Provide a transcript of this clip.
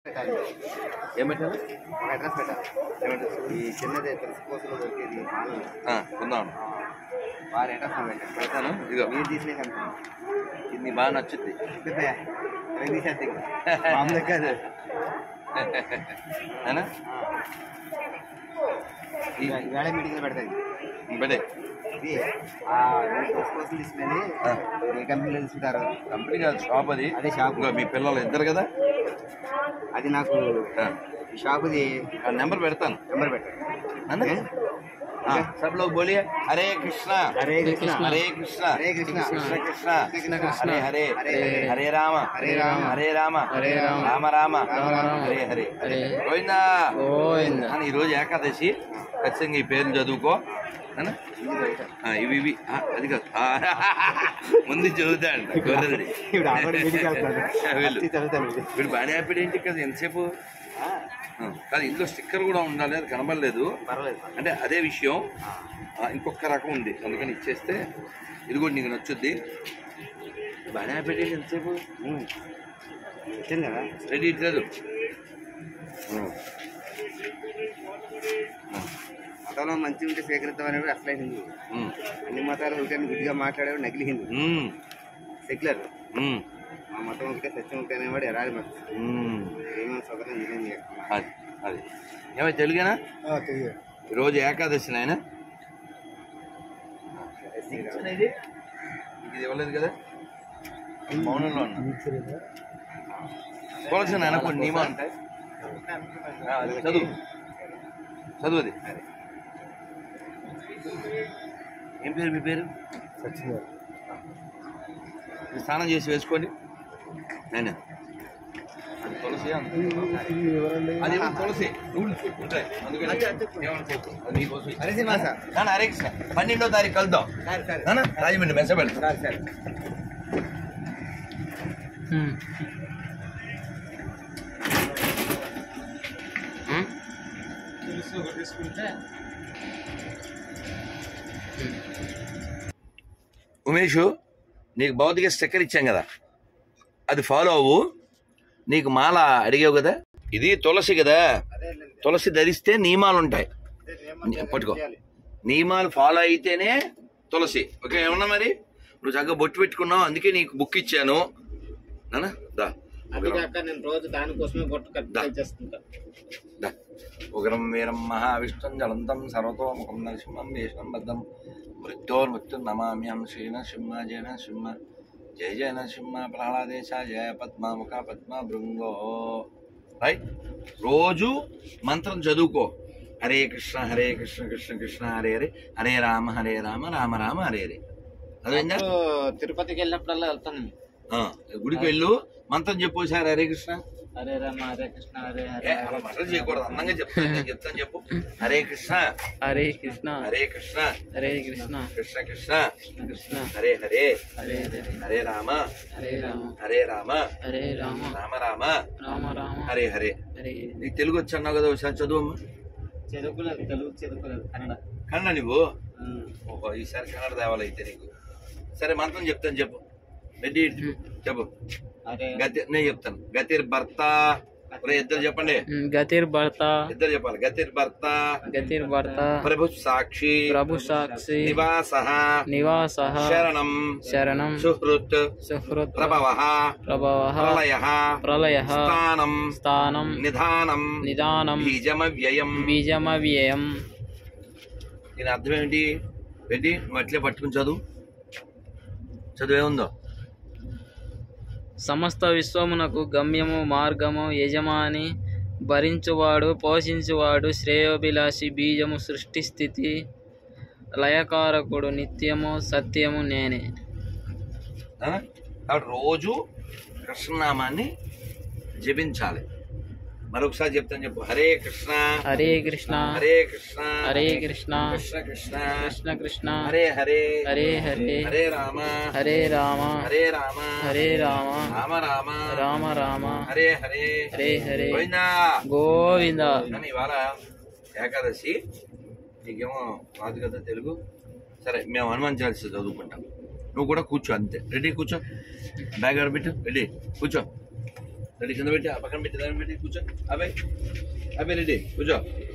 పెట్టాలి ఏం పెట్టాలి ఒక అడ్రస్ పెట్టాలి ఏమంటారు ఈ చిన్నది తెలుసుకోసలో దొరికేది మాలు కొందాం వారి అడ్రస్ నాకు పెట్టండి పెడతాను ఇదిగో మీరు తీసినే కనుక ఇది నీకు బాగా నచ్చుద్ది తీసేస్తే మామూలుగా కాదు అయినా ఈ వేళ మీటింగ్లో పెడతాయి బడే ఇది ఆ తెలుసుకోసం తీసుకునేది ఏ కంపెనీలో తీసుకుంటారు కంపెనీ కాదు షాప్ అది అదే షాప్ ఇంకో మీ పిల్లలు ఇద్దరు కదా అది నాకు ఆ, ఈ షాపుది ఆ నెంబర్ పెడతాను నెంబర్ పెట్టండి అన్న ఏ? ఆ, సబ్ లోग बोलिए हरे कृष्णा హరే కృష్ణ हरे कृष्णा హరే కృష్ణ कृष्ण कृष्ण కృష్ణ కృష్ణ हरे हरे హరే హరే हरे राम హరే రామ హరే రామ హరే రామ రామ రామ రామ రామ హరే హరే హరే గోవిందా గోవింద అని ఈరోజు ఏకాదశి ఖచ్చితంగా ఈ పేర్లు చదువుకో అన్న? ఇది బయట. ఆ, ఇవి ఇవి ఆ, అది కాదు ఆ, ముందు చదువుతా అంట గొర్రెది ఇప్పుడు ఆవిడ మీటింగ్కి వెళ్తాడు. వెళ్ళు వచ్చి చదువుతాను ఇది. వీడు బాగానే హ్యాపీ ఏంటి కదా ఎంతసేపు ఆ, ఆ, కాదు ఇందులో స్టిక్కర్ కూడా ఉండాలి అది కనబడలేదు పర్వాలేదు అంటే అదే విషయం ఆ, ఇంకొక రకం ఉంది అందుకని ఇచ్చేస్తే ఇది కూడా నీకు నచ్చుద్ది బాగానే హ్యాపీ ఏంటి ఎంతసేపు ఉమ్. వచ్చింది కదా రెడీ ఇట్లేదు మతంలో మంచి ఉంటే స్వీకరిద్దాం అనేవి అసలే హిందూ అన్ని మతాలు ఒకటే గుడ్డిగా మాట్లాడేవాడు నకిలీ హిందూ సెక్యులర్ మా మతం ఒకటే సత్యం ఒకటే అనేవాడు ఎరాలి మతం ఏమైనా సొగతం ఇదేం చేయకుండా అది అది ఏమై తెలుగేనా ఈరోజు ఏకాదశి నాయన ఇది ఇది ఇవ్వలేదు కదా మౌనంలో ఉన్నా కొలసిన నాయన కొన్ని నియమాలు ఉంటాయి ఆ, అది చదువు చదువు అది ఏం పేరు మీ పేరు మీరు స్నానం చేసి వేసుకోండి నేను అది తులసి అది ఏమో తులసి ఉంటాయి అందుకని ఏమన్నా చెప్పు అది నీకోసం ఇచ్చాను. హరే శ్రీనివాస నాన్న హరే కృష్ణ పన్నెండో తారీఖు కలుద్దాం సరే సరే నాన్న రాజమండ్రి మెసబెల్ సరే సరే హ్మ్. హ్మ్? ఉమేష్ నీకు భౌతిక స్టిక్కర్ ఇచ్చాం కదా అది ఫాలో అవ్వు నీకు మాల అడిగావు కదా ఇది తులసి కదా తులసి ధరిస్తే నియమాలు ఉంటాయి పట్టుకో నియమాలు ఫాలో అయితేనే తులసి ఓకే ఏమన్నా మరి నువ్వు చక్కగా బొట్టు పెట్టుకున్నావు అందుకే నీకు బుక్ ఇచ్చాను నాన్న దా అది కాక నేను రోజు దానికోసమే బొట్టు దా. కట్ చేస్తుంటా దా. ఉగ్రం వీరం మహావిష్ణుం జలంతం సర్వతోముఖం నరసింహం భీషణం బద్దం మృత్యోర్మృత్యు నమామ్యం శ్రీన సింహ జయన సింహ జయ జయ నరసింహ ప్రహ్లాదేశ జయ పద్మాముఖ పద్మ భృంగో రైట్ రోజు మంత్రం చదువుకో హరే కృష్ణ హరే కృష్ణ కృష్ణ కృష్ణ హరే హరే హరే రామ హరే రామ రామ రామ హరే హరే అదేందా అప్పుడు తిరుపతికి వెళ్ళినప్పుడల్లా వెళ్తాను ఆ, గుడికి వెళ్ళు మంత్రం చెప్పు సార్ హరే కృష్ణ హరే రామ హరే కృష్ణ హరే ఏ, హరే అలా మాటలు చేయకూడదు అందంగా చెప్తాను నేను చెప్తాను చెప్పు హరే కృష్ణ హరే కృష్ణ హరే కృష్ణ హరే కృష్ణ కృష్ణ కృష్ణ కృష్ణ హరే హరే హరే హరే హరే రామ హరే రామ హరే రామ హరే రామ రామ రామ రామ రామ హరే హరే హరే నీకు తెలుగు వచ్చి అన్నావు కదా ఒకసారి చదువు చదువుకోలేదు తెలుగు చదువుకోలేదు కన్నడ కన్నడ నువ్వు ఓహో ఈసారి కన్నడ తేవాలి అయితే నీకు సరే మంత్రం చెప్తాను చెప్పు రెడ్డి చెప్పు హరే గతి నేను చెప్తాను గతిర్ భర్త ఒరే ఇద్దరు చెప్పండి గతిర్ భర్త ఇద్దరు చెప్పాలి గతిర్ భర్త గతిర్ భర్త ప్రభు సాక్షి ప్రభు సాక్షి నివాస నివాస శరణం శరణం సుహృత్ సుహృత్ ప్రభవ ప్రభవ ప్రళయ ప్రళయ స్థానం స్థానం నిధానం నిదానం బీజమవ్యయం బీజమవ్యయం దీని అర్థం ఏంటి రెడ్డి నువ్వు అట్లే పట్టుకుని చదువు చదువు ఏముందో సమస్త విశ్వమునకు గమ్యము మార్గము యజమాని భరించువాడు పోషించువాడు శ్రేయోభిలాషి బీజము సృష్టి స్థితి లయకారకుడు నిత్యము సత్యము నేనే ఆ? కాబట్టి రోజు కృష్ణనామాన్ని జపించాలి మరొకసారి చెప్తాను చెప్పు హరే కృష్ణ హరే కృష్ణ హరే కృష్ణ హరే కృష్ణ కృష్ణ కృష్ణ కృష్ణ కృష్ణ హరే హరే హరే హరే హరే రామ హరే రామ హరే రామ హరే రామ రామ రామ రామ రామ హరే హరే హరే హరే గోవిందా గోవింద కానీ ఇవాళ ఏకాదశి నీకేమో రాదు కదా తెలుగు సరే మేము హనుమాన్ చాలీసా చదువుకుంటాం నువ్వు కూడా కూర్చో అంతే రెడీ కూర్చో బ్యాగ్ ఆడబెట్టు రెడీ కూర్చో రెడీ కింద పెట్టి ఆ పక్కన పెట్టి దాన్ని పెట్టి కూర్చో అబ్బాయి అబ్బాయి రెడీ కూర్చో